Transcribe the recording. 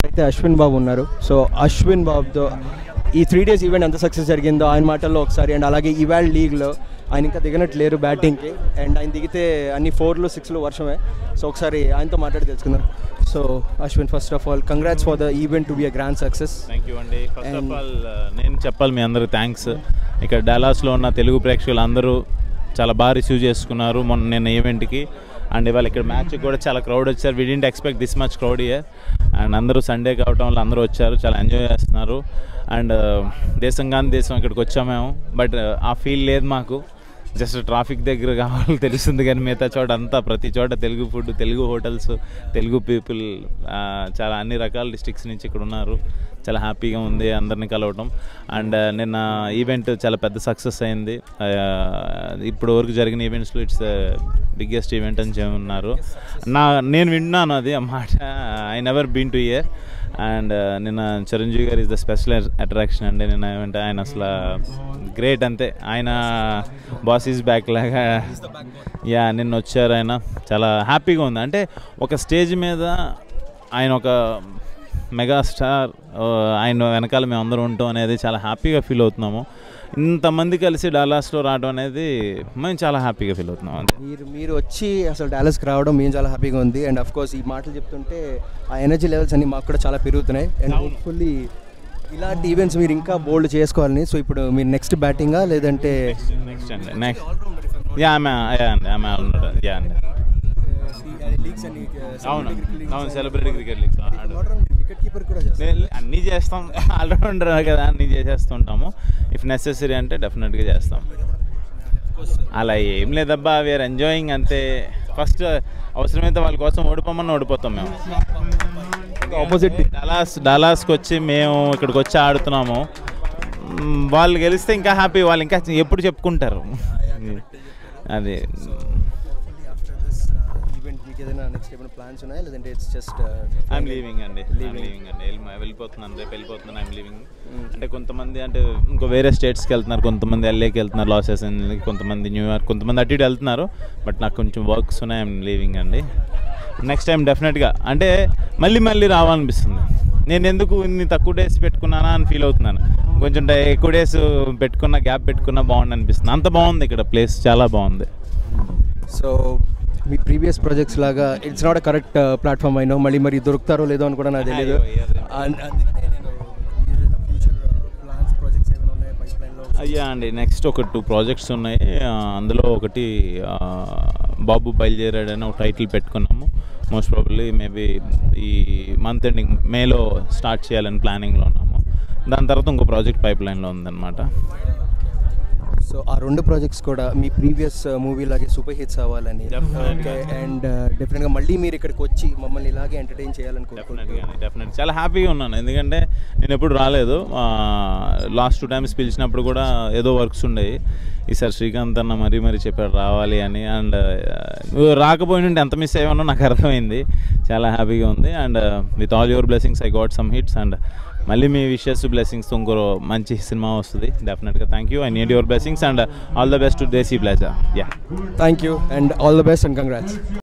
అయితే అశ్విన్ బాబు ఉన్నారు సో అశ్విన్ బాబుతో ఈ త్రీ డేస్ ఈవెంట్ ఎంత సక్సెస్ జరిగిందో ఆయన మాటల్లో ఒకసారి అండ్ అలాగే ఇవాళ లీగ్లో ఆయన ఇంకా దిగనట్టు లేరు బ్యాటింగ్కి అండ్ ఆయన దిగితే అన్ని ఫోర్లు సిక్స్లు వర్షమే సో ఒకసారి ఆయనతో మాట్లాడి తెలుసుకుందాం so Ashwin first of all congrats for the event to be a grand success thank you అండి ఫస్ట్ ఆఫ్ ఆల్ నేను చెప్పాలి మీ అందరికి థ్యాంక్స్ ఇక్కడ డలాస్లో ఉన్న తెలుగు ప్రేక్షకులు అందరూ చాలా బాగా రిసీవ్ చేసుకున్నారు మొన్న నిన్న ఈవెంట్కి అండ్ ఇవాళ ఇక్కడ మ్యాచ్ కూడా చాలా క్రౌడ్ వచ్చారు we didn't expect this much crowd year and అందరూ సండే కావటం వల్ల అందరూ వచ్చారు చాలా ఎంజాయ్ చేస్తున్నారు అండ్ దేశం కాని దేశం ఇక్కడికి వచ్చాము మేము బట్ ఆ ఫీల్ లేదు మాకు జస్ట్ ట్రాఫిక్ దగ్గర కావాలి తెలుస్తుంది కానీ మిగతా చోట అంతా ప్రతి చోట Telugu food Telugu hotels Telugu people చాలా అన్ని రకాల డిస్ట్రిక్ట్స్ నుంచి ఇక్కడ ఉన్నారు చాలా హ్యాపీగా ఉంది అందరిని కలవటం అండ్ నిన్న ఈవెంట్ చాలా పెద్ద సక్సెస్ అయింది ఇప్పుడు వరకు జరిగిన ఈవెంట్స్లో ఇట్స్ బిగ్గెస్ట్ ఈవెంట్ అని చెప్పి ఉన్నారు నా నేను విన్నాను అది ఆ మాట I never been to here and నిన్న చిరంజీవి గారు ఇస్ ద స్పెషల్ అట్రాక్షన్ అండి నిన్న ఏమంటే ఆయన అసలు గ్రేట్ అంతే ఆయన బాస్ ఈజ్ బ్యాక్ లాగా యా నిన్న వచ్చారు ఆయన చాలా హ్యాపీగా ఉంది అంటే ఒక స్టేజ్ మీద ఆయన ఒక మెగాస్టార్ ఆయన వెనకాల మేము అందరం ఉంటాం అనేది చాలా హ్యాపీగా ఫీల్ అవుతున్నాము ఇంతమంది కలిసి డాలాస్లో రావడం అనేది మేము చాలా హ్యాపీగా ఫీల్ అవుతున్నాం అంతే మీరు మీరు వచ్చి అసలు డాలస్కి రావడం మేము చాలా హ్యాపీగా ఉంది అండ్ అఫ్ కోర్స్ ఈ మాటలు చెప్తుంటే ఆ ఎనర్జీ లెవెల్స్ అన్ని మాకు కూడా చాలా పెరుగుతున్నాయి అండ్ హోప్ఫుల్లీ ఇలాంటి ఈవెంట్స్ మీరు ఇంకా బోల్డ్ చేసుకోవాలని సో ఇప్పుడు మీరు నెక్స్ట్ బ్యాటింగా లేదంటే నెక్స్ట్ అండి నెక్స్ట్ యా ఆమె యా అండి ఆమె ఆల్రౌండర్ యా అండి అవును అవును celebrity cricket leagues wicket keeper కూడా అన్నీ చేస్తాం ఆల్రౌండర్ కదా అన్నీ చేసేస్తుంటాము ఇఫ్ నెసెసరీ అంటే డెఫినెట్గా చేస్తాం అలా ఏం లేదబ్బా వీఆర్ ఎంజాయింగ్ అంతే ఫస్ట్ అవసరమైతే వాళ్ళ కోసం ఓడిపోమని ఓడిపోతాం మేము ఆపోజిట్ డలాస్ డలాస్కి వచ్చి మేము ఇక్కడికి వచ్చి ఆడుతున్నాము మ్, వాళ్ళు గెలిస్తే ఇంకా హ్యాపీ వాళ్ళు ఇంకా ఎప్పుడు చెప్పుకుంటారు అది ఈవెంట్ మీకు ఏదైనా నెక్స్ట్ ఏమైనా ప్లాన్స్ ఉన్నాయా లేదంటే ఇట్స్ జస్ట్ ఐఎమ్ లీవింగ్ అండి లీవింగ్ అండి వెళ్ళి- వెళ్ళిపోతున్నాను రేపు వెళ్ళిపోతున్నాను ఐఎమ్ లీవింగ్ అంటే కొంతమంది అంటే ఇంకో వేరే స్టేట్స్కి వెళ్తున్నారు కొంతమంది ఎల్ఏకి వెళ్తున్నారు లాసెస్ కొంతమంది న్యూయార్క్ కొంతమంది అటు ఇటు వెళ్తున్నారు బట్ నాకు కొంచెం వర్క్స్ ఉన్నాయి ఐఎమ్ లీవింగ్ అండి నెక్స్ట్ టైం డెఫినెట్గా అంటే మళ్ళీ మళ్ళీ రావాలనిపిస్తుంది నేను ఎందుకు ఇన్ని తక్కువ డేస్ పెట్టుకున్నానా అని ఫీల్ అవుతున్నాను కొంచెం డే- ఎక్కువ డేస్ పెట్టుకున్న గ్యాప్ పెట్టుకున్నా బాగుంది అనిపిస్తుంది అంత బాగుంది ఇక్కడ ప్లేస్ చాలా బాగుంది సో మీ ప్రీవియస్ ప్రాజెక్ట్స్ లాగా it's not a correct platform అయినా మళ్ళీ మరి దొరుకుతారో లేదో అని కూడా నాకు తెలియదు అయ్యో, అయ్యో. And అందుకనే నేను ఏదైనా ఫ్యూచర్ ప్లాన్స్ ప్రాజెక్ట్స్ ఏమైనా ఉన్నాయా పైప్ లైన్లో అయ్యా అండి నెక్స్ట్ ఒక టూ ప్రాజెక్ట్స్ ఉన్నాయి ఆ, అందులో ఒకటి ఆ, బాబు బయలుదేరాడని ఒక టైటిల్ పెట్టుకున్నాము మోస్ట్ ప్రాబబ్లీ మేబీ ఈ మంత్ ఎండింగ్ మేలో స్టార్ట్ చేయాలని ప్లానింగ్లో ఉన్నాము దాని తర్వాత ఇంకో ప్రాజెక్ట్ పైప్ లైన్లో ఉందన్నమాట సో ఆ రెండు ప్రాజెక్ట్స్ కూడా మీ ప్రీవియస్ మూవీ లాగే సూపర్ హిట్స్ అవ్వాలని Definitely. అండ్ డెఫినెట్గా మళ్ళీ మీరు ఇక్కడికి వచ్చి మమ్మల్ని ఇలాగే ఎంటర్టైన్ చేయాలని కోరుకుంటున్నాను డెఫినెట్గా డెఫినెట్ చాలా హ్యాపీగా ఉన్నాను ఎందుకంటే నేను ఎప్పుడు రాలేదు లాస్ట్ టూ టైమ్స్ పిలిచినప్పుడు కూడా ఏదో వర్క్స్ ఉండేవి ఈసారి శ్రీకాంత్ అన్న మరీ మరీ చెప్పాడు రావాలి అని అండ్ రాకపోయినంటే ఎంత మిస్ అయ్యానో నాకు అర్థమైంది చాలా హ్యాపీగా ఉంది and with all your blessings I got some hits and మళ్ళీ మీ విషెస్ బ్లెస్సింగ్స్ ఇంకో మంచి సినిమా వస్తుంది డెఫినెట్గా thank you I need your blessings and all the best to దేశీ ప్లేజా yeah thank you and all the best and congrats